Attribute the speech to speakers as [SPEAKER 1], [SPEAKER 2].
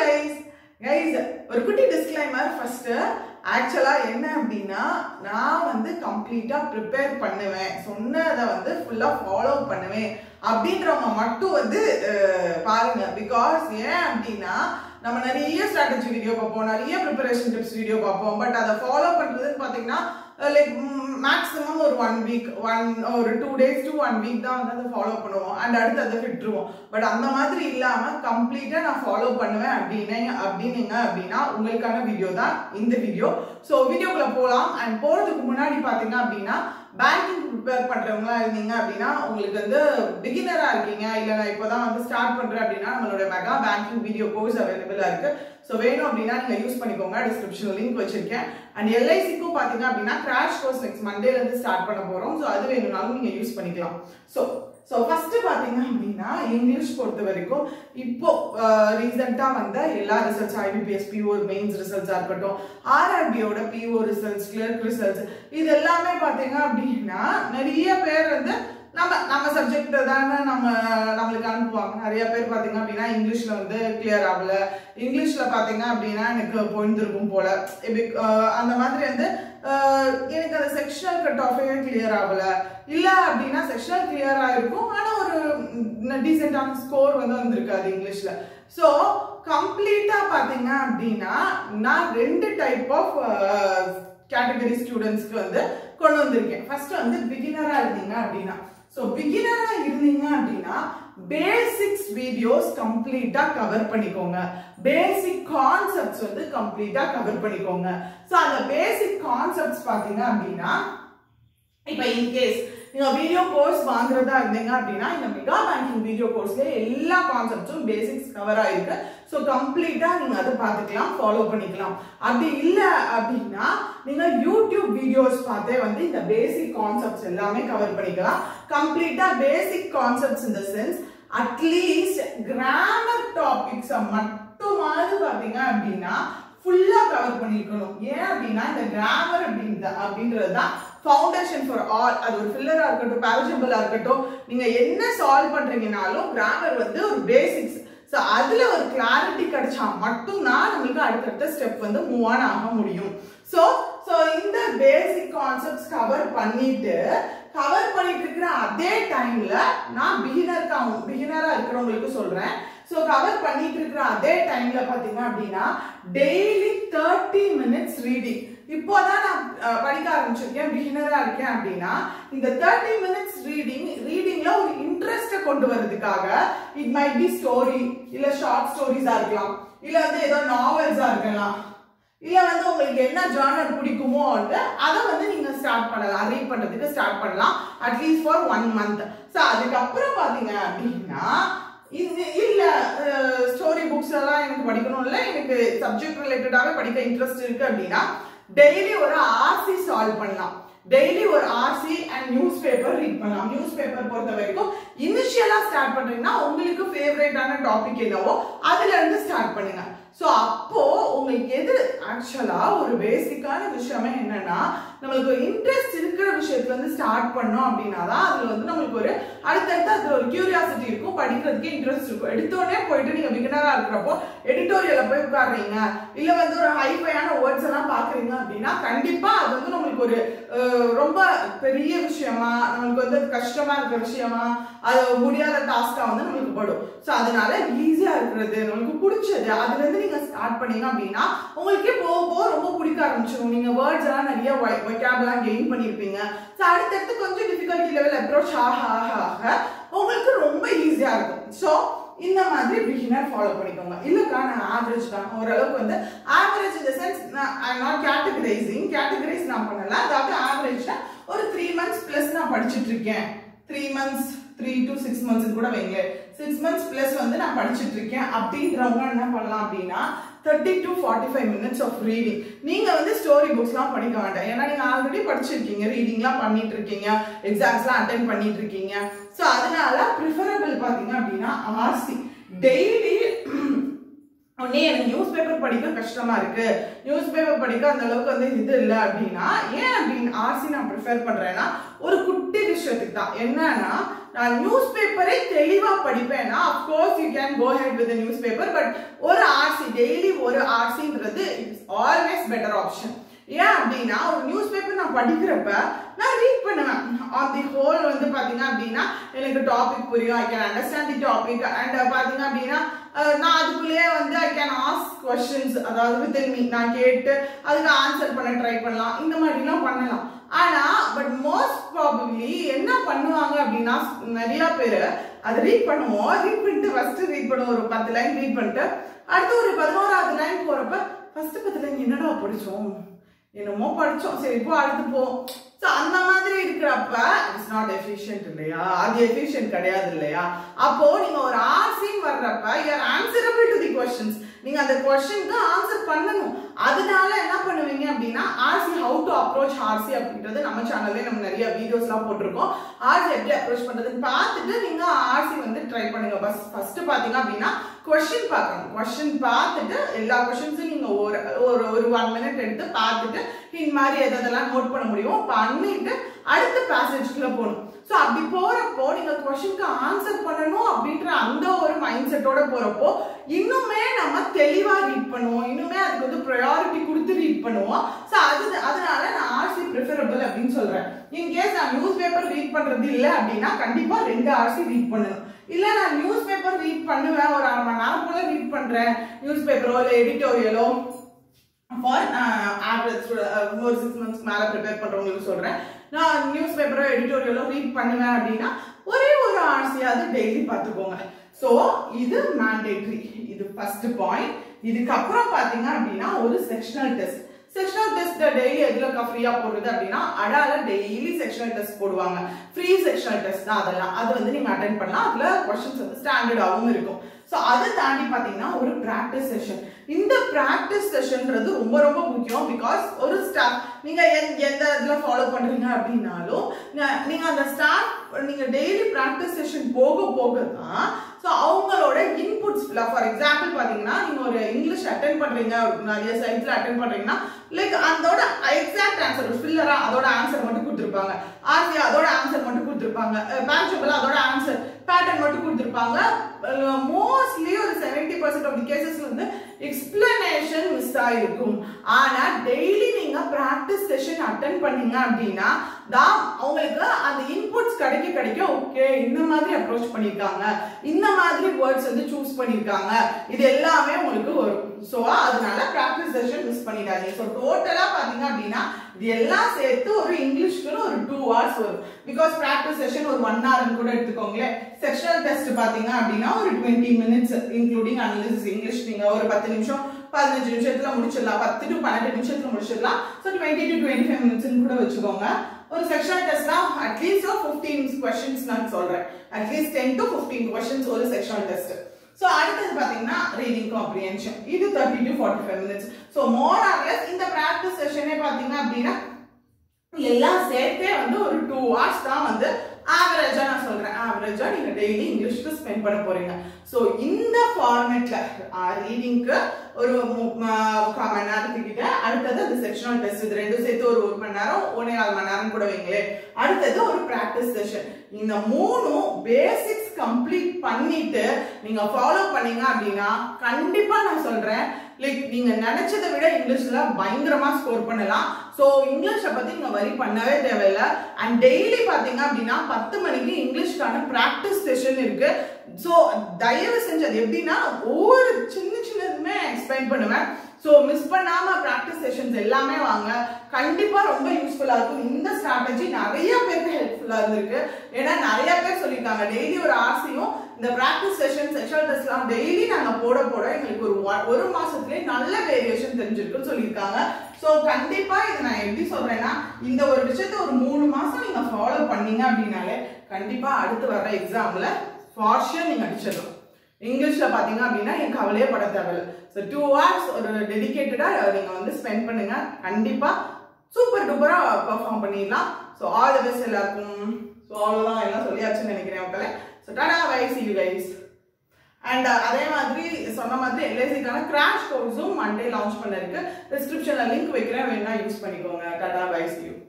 [SPEAKER 1] guys guys ஒரு குட்டி disclaimer first ஆக்சுவலா என்ன அப்படின்னா நான் வந்து கம்ப்ளீட்டா ப்ரிப்பேர் பண்ணுவேன் சொன்னதை வந்து ஃபுல்லா ஃபாலோ பண்ணுவேன் அப்படின்றவங்க மட்டும் வந்து அஹ், பாருங்க பிகாஸ் ஏன் அப்படின்னா நம்ம நிறைய ஸ்ட்ராட்டஜி வீடியோ பார்ப்போம் நிறைய ப்ரிப்பரேஷன் டிப்ஸ் வீடியோ பார்ப்போம் பட் அதை ஃபாலோ பண்றதுன்னு பாத்தீங்கன்னா லைக் மேக்ஸிமம் ஒரு ஒன் வீக் ஒன் ஒரு two days to one week தான் வந்து அதை ஃபாலோ பண்ணுவோம் அண்ட் அடுத்து அதை விட்டுருவோம் பட் அந்த மாதிரி இல்லாம கம்ப்ளீட்டா நான் ஃபாலோ பண்ணுவேன் அப்படின்னு அப்படின்னீங்க அப்படின்னா உங்களுக்கான வீடியோ தான் இந்த வீடியோ ஸோ வீடியோக்குள்ள போகலாம் அண்ட் போறதுக்கு முன்னாடி பாத்தீங்க அப்படின்னா பேங்கிங் ப்ரிப்பேர் பண்றவங்களா இருந்தீங்க அப்படின்னா உங்களுக்கு வந்து பிகினரா இருக்கீங்க இல்ல நான் இப்போதான் வந்து ஸ்டார்ட் பண்றேன் அப்படின்னா நம்மளோட மெகா பேங்கிங் வீடியோ கோர்ஸ் அவைலபிளா இருக்கு ஸோ வேணும் அப்படின்னா நீங்க யூஸ் பண்ணிக்கோங்க டிஸ்கிரிப்ஷன் லிங்க் வச்சிருக்கேன் அண்ட் எல்ஐசிக்கும் பாத்தீங்க அப்படின்னா கிராஷ் கோர்ஸ் நெக்ஸ்ட் மண்டேல இருந்து ஸ்டார்ட் பண்ண போறோம் ஸோ அது வேணும்னாலும் நீங்க யூஸ் பண்ணிக்கலாம் ஸோ ஸோ ஃபர்ஸ்ட் பாத்தீங்க அப்படின்னா இங்கிலீஷ் பொறுத்த வரைக்கும் இப்போ ரீசெண்டாக வந்த எல்லா ரிசல்ட்ஸ் ஐபிபிஎஸ் பிஓ மெயின்ஸ் ரிசல்ட்ஸாக இருக்கட்டும் ஆர்ஆர்பியோட பிஓ ரிசல்ட்ஸ் கிளர்க் ரிசல்ட்ஸ் இது எல்லாமே பாத்தீங்க அப்படின்னா நிறைய பேர் வந்து நம்ம நம்ம சப்ஜெக்ட் தானே நம்ம நம்மளுக்கு அனுப்புவாங்க நிறைய பேர் பாத்தீங்க அப்படின்னா இங்கிலீஷ்ல வந்து கிளியர் ஆகல இங்கிலீஷ்ல பாத்தீங்க அப்படின்னா எனக்கு பொய்ந்திருக்கும் போல இப்படி, அஹ், அந்த மாதிரி வந்து அஹ், எனக்கு அந்த செக்ஷனல் கட் ஆஃபே கிளியர் ஆகல இல்ல அப்படின்னா செக்ஷனல் கிளியர் ஆயிருக்கும் ஆனா ஒரு டீசென்டான ஸ்கோர் வந்து வந்திருக்காது இங்கிலீஷ்ல ஸோ கம்ப்ளீட்டா பாத்தீங்க அப்படின்னா நான் ரெண்டு டைப் ஆஃப் கேட்டகரி ஸ்டூடெண்ட்ஸ்க்கு வந்து கொண்டு வந்திருக்கேன் ஃபர்ஸ்ட் வந்து பிகினரா இருந்தீங்க அப்படின்னா ஸோ பிகினரா இருந்தீங்க அப்படின்னா பேசிக்ஸ் வீடியோஸ் கம்ப்ளீட்டா கவர் பண்ணிக்கோங்க பேசிக் கான்செப்ட்ஸ் வந்து கம்ப்ளீட்டா கவர் பண்ணிக்கோங்க ஸோ அந்த பேசிக் கான்செப்ட்ஸ் பாத்தீங்க அப்படின்னா இப்போ இன்கேஸ் நீங்க வீடியோ கோர்ஸ் வாங்குறதா இருந்தீங்க அப்படின்னா இந்த மெகா பேங்கிங் வீடியோ கோர்ஸ்ல எல்லா கான்செப்ட்ஸும் பேசிக்ஸ் கவர் ஆயிருக்கு ஸோ கம்ப்ளீட்டா நீங்க அதை பார்த்துக்கலாம் ஃபாலோ பண்ணிக்கலாம் அப்படி இல்ல அப்படின்னா நீங்க யூடியூப் வீடியோஸ் பார்த்தே வந்து இந்த பேசிக் கான்செப்ட்ஸ் எல்லாமே கவர் பண்ணிக்கலாம் கம்ப்ளீட்டா பேசிக் கான்செப்ட்ஸ் இந்த சென்ஸ் அட்லீஸ்ட் கிராமர் டாபிக்ஸை மட்டுமாவது பாத்தீங்க அப்படின்னா ஃபுல்லா கவர் பண்ணிருக்கணும் ஏன் அப்படின்னா இந்த கிராமர் அப்படின்ற அப்படின்றது தான் ஃபவுண்டேஷன் ஃபார் ஆல் அது ஒரு ஃபில்லரா இருக்கட்டும் பேரஜபிளா இருக்கட்டும் நீங்க என்ன சால்வ் பண்றீங்கனாலும் கிராமர் வந்து ஒரு பேசிக்ஸ் ஸோ அதுல ஒரு கிளாரிட்டி கிடைச்சா மட்டும்தான் நம்மளுக்கு அடுத்தடுத்த ஸ்டெப் வந்து மூவ் ஆன் ஆக முடியும் ஸோ ஸோ இந்த பேசிக் கான்செப்ட்ஸ் கவர் பண்ணிட்டு கவர் பண்ணிட்டு இருக்கிற அதே டைம்ல நான் பிகினருக்காகவும் பிகினரா இருக்கிறவங்களுக்கு சொல்றேன் ஸோ கவர் பண்ணிட்டு இருக்கிற அதே டைம்ல பாத்தீங்க அப்படின்னா டெய்லி தேர்ட்டி மினிட்ஸ் ரீடிங் இப்போதான் நான் அஹ், படிக்க ஆரம்பிச்சிருக்கேன் பிகினரா இருக்கேன் அப்படின்னா இந்த தேர்ட்டி மினிட்ஸ் ரீடிங் ரீடிங்ல ஒரு இன்ட்ரெஸ்ட கொண்டு வர்றதுக்காக இட் மைட் பி ஸ்டோரி இல்ல ஷார்ட் ஸ்டோரிஸா இருக்கலாம் இல்ல வந்து ஏதோ நாவல்ஸா இருக்கலாம் இல்ல வந்து உங்களுக்கு என்ன ஜானர் பிடிக்குமோ வந்து அதை வந்து நீங்க ஸ்டார்ட் பண்ணலாம் ரீட் பண்றதுக்கு ஸ்டார்ட் பண்ணலாம் at least for one month so அதுக்கப்புறம் பாத்தீங்க அப்படின்னா இது இல்ல ஸ்டோரி புக்ஸ் எல்லாம் எனக்கு படிக்கணும் இல்ல எனக்கு சப்ஜெக்ட் ரிலேட்டடாவே படிக்க இன்ட்ரெஸ்ட் இருக்கு அப்படின்னா டெய்லி ஒரு ஆர்சி சால்வ் பண்ணலாம் டெய்லி ஒரு RC and newspaper read பண்ணலாம் நியூஸ் பேப்பர் பொறுத்த வரைக்கும் இனிஷியலா ஸ்டார்ட் பண்றீங்கன்னா உங்களுக்கு ஃபேவரேட்டான டாபிக் என்னவோ அதுல இருந்து ஸ்டார்ட் பண்ணுங்க ஸோ அப்போ உங்களுக்கு எது ஆக்சுவலா ஒரு பேசிக்கான விஷயமே என்னன்னா நம்மளுக்கு ஒரு இன்ட்ரெஸ்ட் இருக்கிற விஷயத்துல இருந்து ஸ்டார்ட் பண்ணோம் அப்படின்னா தான் அதுல வந்து நம்மளுக்கு ஒரு அடுத்தடுத்து அதுல ஒரு கியூரியாசிட்டி இருக்கும் படிக்கிறதுக்கு இன்ட்ரெஸ்ட் இருக்கும் எடுத்தோடனே போயிட்டு நீங்க பிகினரா இருக்கிறப்போ எடிட்டோரியல்ல போய் உட்காடுறீங்க இல்ல வந்து ஒரு ஹைஃபையான வேர்ட்ஸ் எல்லாம் பாக்குறீங்க அப்படின்னா கண்டிப்பா அது வந்து நம்மளுக்கு ஒரு அஹ், ரொம்ப பெரிய விஷயமா நம்மளுக்கு வந்து அது கஷ்டமா இருக்கிற விஷயமா அது முடியாத டாஸ்கா வந்து நம்மளுக்கு படும் ஸோ அதனால ஈஸியா இருக்கிறது நம்மளுக்கு பிடிச்சது அதுல இருந்து நீங்க ஸ்டார்ட் பண்ணீங்க அப்படின்னா உங்களுக்கே போக போக ரொம்ப பிடிக்க ஆரம்பிச்சிடும் நீங்க வேர்ட்ஸ் எல்லாம் நிறைய வைக்காபெல்லாம் கெயின் பண்ணிருப்பீங்க ஸோ அடுத்தடுத்து கொஞ்சம் டிஃபிகல்ட்டி லெவல் அப்ரோச் ஆக ஆக ஆக உங்களுக்கு ரொம்ப ஈஸியா இருக்கும் ஸோ இந்த மாதிரி பிகினர் ஃபாலோ பண்ணிக்கோங்க இல்லக்கா நான் ஆவரேஜ் தான் ஓரளவுக்கு வந்து ஆவரேஜ் இந்த sense I not categorizing categorize நான் பண்ணல அதாவது ஆவரேஜ்ல ஒரு த்ரீ மந்த்ஸ் பிளஸ் நான் படிச்சுட்டு இருக்கேன் three months three to six months கூட வைங்க சிக்ஸ் மந்த்ஸ் பிளஸ் வந்து நான் படிச்சுட்டு இருக்கேன் அப்படின்றவங்க என்ன பண்ணலாம் அப்படின்னா thirty to forty five minutes of reading நீங்க வந்து ஸ்டோரி புக்ஸ்லாம் படிக்க வேண்டாம் ஏன்னா நீங்க ஆல்ரெடி படிச்சிருக்கீங்க ரீடிங்லாம் பண்ணிட்டு இருக்கீங்க எக்ஸாம்ஸ்லாம் அட்டன் பண்ணிட்டு இருக்கீங்க ஸோ அதனால ப்ரிஃபரபிள் பார்த்தீங்க அப்படின்னா ஆர்சி டெய்லி உடனே எனக்கு நியூஸ் பேப்பர் படிக்க கஷ்டமா இருக்கு நியூஸ் பேப்பர் படிக்க அந்த அளவுக்கு வந்து இது இல்லை அப்படின்னா ஏன் அப்படின்னு ஆர்சி நான் ப்ரிஃபர் பண்றேன்னா ஒரு குட்டி விஷயத்துக்கு தான் என்னன்னா நான் நியூஸ் பேப்பரை தெளிவா படிப்பேன்னா of course you can go ahead with newspaper but ஒரு ஆர்சி டெய்லி ஒரு ஆர்சின்றது இட்ஸ் ஆல்வேஸ் பெட்டர் ஆப்ஷன் ஏன் அப்படின்னா ஒரு நியூஸ் பேப்பர் நான் படிக்கிறப்ப நான் ரீட் பண்ணுவேன் ஆன் தி ஹோல் வந்து பாத்தீங்க அப்படின்னா எனக்கு டாபிக் புரியும் I can understand the topic and பாத்தீங்க அப்படின்னா அஹ், நான் அதுக்குள்ளேயே வந்து ஐ கேன் ஆஸ்க் கொஸ்டின்ஸ் அதாவது வித்தின் மீ நான் கேட்டு அதுக்கு ஆன்சர் பண்ண ட்ரை பண்ணலாம் இந்த மாதிரிலாம் பண்ணலாம் ஆனா பட் மோஸ்ட் ப்ராபப்ளி என்ன பண்ணுவாங்க அப்படின்னா நிறைய பேர் அதை ரீட் பண்ணுவோம் ரீட் பண்ணிட்டு ஃபர்ஸ்ட் ரீட் பண்ணுவோம் ஒரு பத்து லைன் ரீட் பண்ணிட்டு அடுத்து ஒரு பதினோராவது லைன் போறப்ப ஃபர்ஸ்ட் பத்து லைன் என்னடா படிச்சோம் என்னமோ படிச்சோம் சரி இப்போ அடுத்து போ ஸோ அந்த மாதிரி இருக்கிறப்ப இட்ஸ் நாட் எஃபிஷியன்ட் இல்லையா அது எஃபிஷியன்ட் கிடையாது இல்லையா அப்போ நீங்க ஒரு ஆர்சின்னு வர்றப்ப you're answerable to the questions நீங்க அந்த கொஸ்டினுக்கு ஆன்சர் பண்ணணும் அதனால என்ன பண்ணுவீங்க அப்படின்னா RC how to approach RC அப்படின்றது நம்ம சேனல்லே நம்ம நிறைய வீடியோஸ்லாம் போட்டிருக்கோம் ஆர்சி எப்படி அப்ரோச் பண்றதுன்னு பார்த்துட்டு நீங்க ஆர்சி வந்து ட்ரை பண்ணுங்க பஸ் ஃபர்ஸ்ட் பாத்தீங்க அப்படின்னா கொஸ்டின் பார்க்கணும் கொஸ்டின் பார்த்துட்டு எல்லா கொஸ்டின்ஸும் நீங்க ஒரு ஒரு ஒரு ஒன் மினிட் எடுத்து பார்த்துட்டு இந்த மாதிரி எதெல்லாம் நோட் பண்ண முடியும் பண்ணிட்டு அடுத்த பேசேஜ்க்குள்ள போகணும் ஸோ அப்படி போறப்போ நீங்க கொஸ்டினுக்கு ஆன்சர் பண்ணணும் அப்படின்ற அந்த ஒரு மைண்ட் செட்டோட போறப்போ இன்னுமே நம்ம தெளிவா ரீட் பண்ணுவோம் இன்னுமே அதுக்கு வந்து ப்ரையாரிட்டி கொடுத்து ரீட் பண்ணுவோம் ஸோ அது அதனால நான் ஆர்சி ப்ரிஃபரபிள் அப்படின்னு சொல்றேன் இன்கேஸ் நான் நியூஸ் பேப்பர் ரீட் பண்றது இல்லை அப்படின்னா கண்டிப்பா ரெண்டு ஆர்சி ரீட் பண்ணணும் இல்ல நான் நியூஸ் பேப்பர் ரீட் பண்ணுவேன் ஒரு அரை மணி நேரம் போல ரீட் பண்றேன் நியூஸ் பேப்பரோ இல்லை எடிட்டோரியலோ ஃபார் ஆவரேஜ் ஒரு சிக்ஸ் மந்த்ஸ் மேலே ப்ரிப்பேர் பண்ணுறவங்களுக்கு சொல்கிறேன் நான் நியூஸ் பேப்பரோ எடிட்டோரியலோ ரீட் பண்ணுவேன் அப்படின்னா ஒரே ஒரு ஆர்சியாவது டெய்லி பார்த்துக்கோங்க ஸோ இது மேண்டேட்ரி இது ஃபர்ஸ்ட் பாயிண்ட் இதுக்கப்புறம் பார்த்தீங்க அப்படின்னா ஒரு sectional test sectional test daily எதுல ஃப்ரீயா போடுறது அப்படின்னா அடால டெய்லி செக்ஷனல் டெஸ்ட் போடுவாங்க ஃப்ரீ செக்ஷனல் டெஸ்ட் தான் அதெல்லாம் அது வந்து நீங்க அட்டன் பண்ணலாம் அதுல கொஸ்டின்ஸ் வந்து ஸ்டாண்டர்டாகவும் இருக்கும் ஸோ அதை தாண்டி பார்த்தீங்கன்னா ஒரு ப்ராக்டிஸ் செஷன் இந்த ப்ராக்டிஸ் செஷன்ன்றது ரொம்ப ரொம்ப முக்கியம் பிகாஸ் ஒரு ஸ்டாஃப் நீங்க எந்த எந்த இதுல ஃபாலோ பண்றீங்க அப்படின்னாலும் ந- நீங்க அந்த ஸ்டாஃப் நீங்க டெய்லி ப்ராக்டிஸ் செஷன் போக போக தான் ஸோ அவங்களோட இன்புட்ஸ் ஃபார் எக்ஸாம்பிள் பார்த்தீங்கன்னா நீங்க ஒரு இங்கிலீஷ் அட்டன் பண்றீங்க நிறைய சைட்ஸ்ல அட்டன் பண்றீங்கன்னா லைக் அதோட எக்ஸாக்ட் ஆன்சர் ஃபில்லரா அதோட ஆன்சர் மட்டும் கொடுத்துருப்பாங்க ஆர்சியா அதோட ஆன்சர் மட்டும் கொடுத்துருப்பாங்க பேங்க்ஷபிள் அதோட ஆன்சர் பேட்டர்ன் மட்டும் கொடுத்துருப்பாங்க மோஸ்ட்லி ஒரு seventy percent of the cases வந்து எக்ஸ்பிளனேஷன் மிஸ் ஆயிருக்கும் ஆனா டெய்லி நீங்க ப்ராக்டிஸ் செஷன் அட்டன் பண்ணீங்க அப்படின்னா தான் அவங்களுக்கு அந்த இன்புட்ஸ் கிடைக்க கிடைக்க ஓகே இந்த மாதிரி அப்ரோச் பண்ணியிருக்காங்க இந்த மாதிரி வேர்ட்ஸ் வந்து சூஸ் பண்ணியிருக்காங்க இது எல்லாமே உங்களுக்கு வரும் ஸோ அதனால ப்ராக்டிஸ் செஷன் மிஸ் பண்ணிடாதீங்க ஸோ டோட்டலா பாத்தீங்க அப்படின்னா இது எல்லாம் சேர்த்து ஒரு இங்கிலீஷ்க்குன்னு ஒரு டூ ஹவர்ஸ் வரும் பிகாஸ் ப்ராக்டிஸ் செஷன் ஒரு ஒன் ஹவர்னு கூட எடுத்துக்கோங்களேன் செக்ஷனல் டெஸ்ட் பாத்தீங்க அப்படின்னா ஒரு twenty minutes including analysis English நீங்க ஒரு பத்து நிமிஷம் பதினஞ்சு நிமிஷத்துல முடிச்சிடலாம் பத்து டு பன்னெண்டு நிமிஷத்துல முடிச்சிடலாம் so twenty to twenty five மினிட்ஸ்னு கூட வச்சுக்கோங்க ஒரு செக்ஷனல் டெஸ்ட்னா அட்லீஸ்ட் ஒரு ஃபிஃப்டீன் கொஸ்டின்ஸ் நான் சொல்றேன் at least ten to fifteen questions ஒரு செக்ஷனல் டெஸ்ட் ஸோ அடுத்தது பார்த்தீங்கன்னா ரீடிங் காம்ப்ரிஹென்ஷன் இது thirty to forty five minutes so more or less இந்த ப்ராக்டிஸ் செஷனே பார்த்தீங்க அப்படின்னா எல்லாம் சேர்த்தே வந்து ஒரு டூ ஹவர்ஸ் தான் வந்து ஆவரேஜா நான் சொல்றேன் ஆவரேஜா நீங்க டெய்லி இங்கிலீஷ்க்கு ஸ்பெண்ட் பண்ண போறீங்க ஸோ இந்த ஃபார்மேட்ல ரீடிங்க்கு ஒரு மு- ம- முக்கால் மணி நேரத்துக்கிட்ட அடுத்தது அந்த செக்ஷனல் டெஸ்ட் இது ரெண்டும் சேர்த்து ஒரு ஒரு மணி நேரம் ஒன்னே நாலு மணி நேரம் கூட வைங்களேன் அடுத்தது ஒரு ப்ராக்டிஸ் செஷன் இந்த மூணும் பேசிக்ஸ் கம்ப்ளீட் பண்ணிட்டு நீங்க ஃபாலோ பண்ணீங்க அப்படின்னா கண்டிப்பா நான் சொல்றேன் லைக் நீங்க நினைச்சதை விட இங்கிலீஷ்ல பயங்கரமா ஸ்கோர் பண்ணலாம் ஸோ இங்கிலீஷை பத்தி நீங்க வரி பண்ணவே தேவையில்ல அண்ட் டெய்லி பாத்தீங்க அப்படின்னா பத்து மணிக்கு இங்கிலீஷ்க்கான ப்ராக்டிஸ் செஷன் இருக்கு ஸோ தயவு செஞ்சு அது எப்படின்னா ஒவ்வொரு சின்ன சின்னதுமே எக்ஸ்பிளைன் பண்ணுவேன் ஸோ மிஸ் பண்ணாம ப்ராக்டிஸ் செஷன்ஸ் எல்லாமே வாங்க கண்டிப்பா ரொம்ப யூஸ்ஃபுல்லா இருக்கும் இந்த ஸ்ட்ராட்டஜி நிறைய பேருக்கு ஹெல்ப்ஃபுல்லா இருந்திருக்கு ஏன்னா நிறைய பேர் சொல்லியிருக்காங்க டெய்லி ஒரு ஆசையும் இந்த ப்ராக்டிஸ் செஷன் செஷல் டெஸ்ட்லாம் டெய்லி நாங்க போட போட எங்களுக்கு ஒரு one- ஒரு மாசத்துலயே நல்ல வேரியேஷன் தெரிஞ்சிருக்குன்னு சொல்லியிருக்காங்க ஸோ கண்டிப்பா இதை நான் எப்படி சொல்றேன்னா இந்த ஒரு விஷயத்த ஒரு மூணு மாசம் நீங்க ஃபாலோ பண்ணீங்க அப்படின்னாலே கண்டிப்பா அடுத்து வர எக்ஸாம்ல ஃபார்ஷியர் நீங்க அடிச்சிடலாம் இங்கிலீஷ்ல பாத்தீங்க அப்படின்னா என் கவலையே பட தேவையில்ல ஸோ டூ ஹவர்ஸ் ஒரு டெடிகேட்டடா நீங்க வந்து ஸ்பெண்ட் பண்ணுங்க கண்டிப்பா சூப்பர் டூப்பரா பெர்ஃபார்ம் பண்ணிடலாம் ஸோ ஆல் தி பெஸ்ட் எல்லாருக்கும் ஸோ அவ்வளோதான் எல்லாம் சொல்லியாச்சுன்னு நினைக்கிறேன் மக்களே so tata bye see you guys and அதே மாதிரி சொன்ன மாதிரி எல்ஐசிக்கான கிராஷ் கோர்ஸும் மண்டே லான்ச் பண்ண இருக்கு டிஸ்கிரிப்ஷன்ல லிங்க் வைக்கிறேன் வேணா யூஸ் பண்ணிக்கோங்க டாடா பை சி யூ